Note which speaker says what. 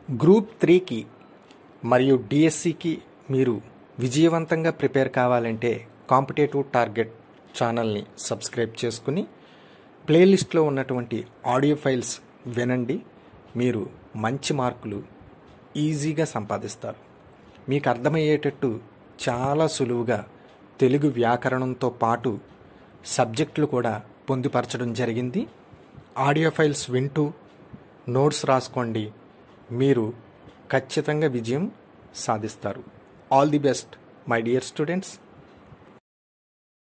Speaker 1: group త్రీకి మరియు డిఎస్సికి మీరు విజయవంతంగా ప్రిపేర్ కావాలంటే కాంపిటేటివ్ టార్గెట్ ఛానల్ని సబ్స్క్రైబ్ చేసుకుని ప్లేలిస్ట్లో ఉన్నటువంటి ఆడియో ఫైల్స్ వినండి మీరు మంచి మార్కులు ఈజీగా సంపాదిస్తారు మీకు అర్థమయ్యేటట్టు చాలా సులువుగా తెలుగు వ్యాకరణంతో పాటు సబ్జెక్టులు కూడా పొందుపరచడం జరిగింది ఆడియో ఫైల్స్ వింటూ నోట్స్ రాసుకోండి మీరు ఖచ్చితంగా విజయం సాధిస్తారు all the best my dear students